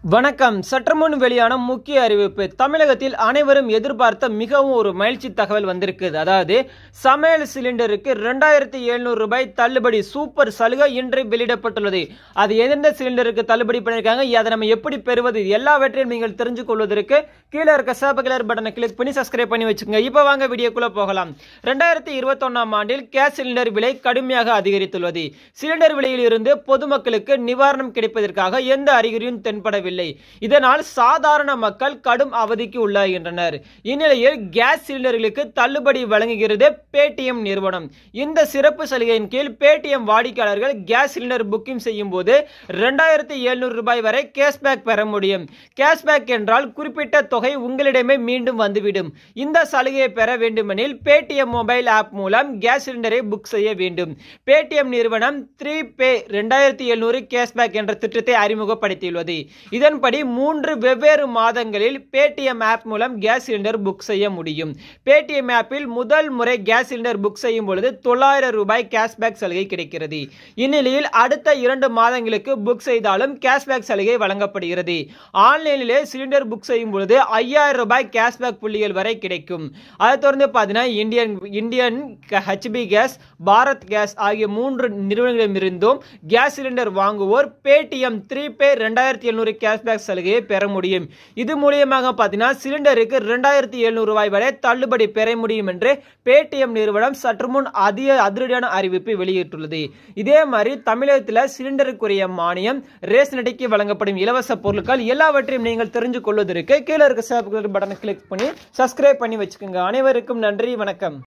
வணக்கம் சற்று முன் வெளியான முக்கிய அறிவிப்பு தமிழகத்தில் அனைவரும் எதிர்பார்த்த மிகவும் ஒரு மகிழ்ச்சி தகவல் வந்திருக்குது அதாவது சமையல் சிலிண்டருக்கு ரெண்டாயிரத்தி எழுநூறு ரூபாய் தள்ளுபடி சூப்பர் சலுகை இன்று வெளியிடப்பட்டுள்ளது அது எந்த சிலிண்டருக்கு தள்ளுபடி பண்ணியிருக்காங்க அதை நம்ம எப்படி பெறுவது இது எல்லாவற்றையும் நீங்கள் தெரிஞ்சு கொள்வதற்கு கீழே இருக்க சிவப்பு கலர் பட்டனை கிளிக் பண்ணி சப்ஸ்கிரைப் பண்ணி வச்சுக்கோங்க இப்போ வாங்க வீடியோக்குள்ள போகலாம் ரெண்டாயிரத்தி இருபத்தொன்னாம் ஆண்டில் கேஸ் சிலிண்டர் விலை கடுமையாக அதிகரித்துள்ளது சிலிண்டர் விலையில் இருந்து பொதுமக்களுக்கு நிவாரணம் கிடைப்பதற்காக எந்த அறிகுறியும் தென்படவில்லை இதனால் சாதாரண மக்கள் கடும் அவதிக்கு உள்ளாகின்றனர் இந்நிலையில் கேஸ் சிலிண்டர்களுக்கு தள்ளுபடி வழங்குகிறது பேடிஎம் நிறுவனம் இந்த சிறப்பு சலுகையின் கீழ் பேடிஎம் வாடிக்கையாளர்கள் கேஸ் சிலிண்டர் புக்கிங் செய்யும் போது ரெண்டாயிரத்தி எழுநூறு ரூபாய் வரை கேஷ்பேக் பெற முடியும் கேஷ்பேக் என்றால் குறிப்பிட்ட தொகை உங்களிடமே மீண்டும் வந்துவிடும் இந்த சலுகையை பெற வேண்டுமெனில் பேடிஎம் மொபைல் ஆப் மூலம் கேஸ் சிலிண்டரை புக் செய்ய வேண்டும் பேடிஎம் நிறுவனம் த்ரீ பே ரெண்டாயிரத்தி எழுநூறு கேஷ்பேக் என்ற திட்டத்தை அறிமுகப்படுத்தியுள்ளது இதன்படி மூன்று வெவ்வேறு மாதங்களில் பேடிஎம் ஆப் மூலம் கேஸ் சிலிண்டர் புக் செய்ய முடியும் பேடிஎம் ஆப்பில் முதல் முறை கேஸ் சிலிண்டர் புக் செய்யும் பொழுது தொள்ளாயிரம் ரூபாய் கேஷ்பேக் சலுகை கிடைக்கிறது இந்நிலையில் அடுத்த இரண்டு மாதங்களுக்கு புக் செய்தாலும் கேஷ்பேக் சலுகை வழங்கப்படுகிறது ஆன்லைனிலே சிலிண்டர் புக் செய்யும் பொழுது ஐயாயிரம் ரூபாய் கேஷ்பேக் புள்ளிகள் வரை கிடைக்கும் அதை தொடர்ந்து பார்த்தீங்கன்னா Indian Indian HP gas Bharat gas ஆகிய மூன்று நிறுவனங்களிடமிருந்தும் கேஸ் சிலிண்டர் வாங்குவோர் பேடிஎம் த்ரீ பே ரெண்டாயிரத்தி எழுநூறு கேஷ்பேக் சலுகையை பெற முடியும் இது மூலியமாக பார்த்தீங்கன்னா சிலிண்டருக்கு ரெண்டாயிரத்தி எழுநூறு ரூபாய் வரை தள்ளுபடி பெற முடியும் என்று பேடிஎம் நிறுவனம் சற்று முன் அதிக அதிரடியான அறிவிப்பை வெளியிட்டுள்ளது இதே மாதிரி தமிழகத்தில் சிலிண்டருக்குரிய மானியம் ரேஷன் அட்டைக்கு வழங்கப்படும் இலவச பொருட்கள் எல்லாவற்றையும் நீங்கள் தெரிஞ்சு கொள்வதற்கு கீழே இருக்க சேப் பட்டனை கிளிக் பண்ணி சப்ஸ்கிரைப் பண்ணி வச்சுக்கோங்க அனைவருக்கும் நன்றி வணக்கம்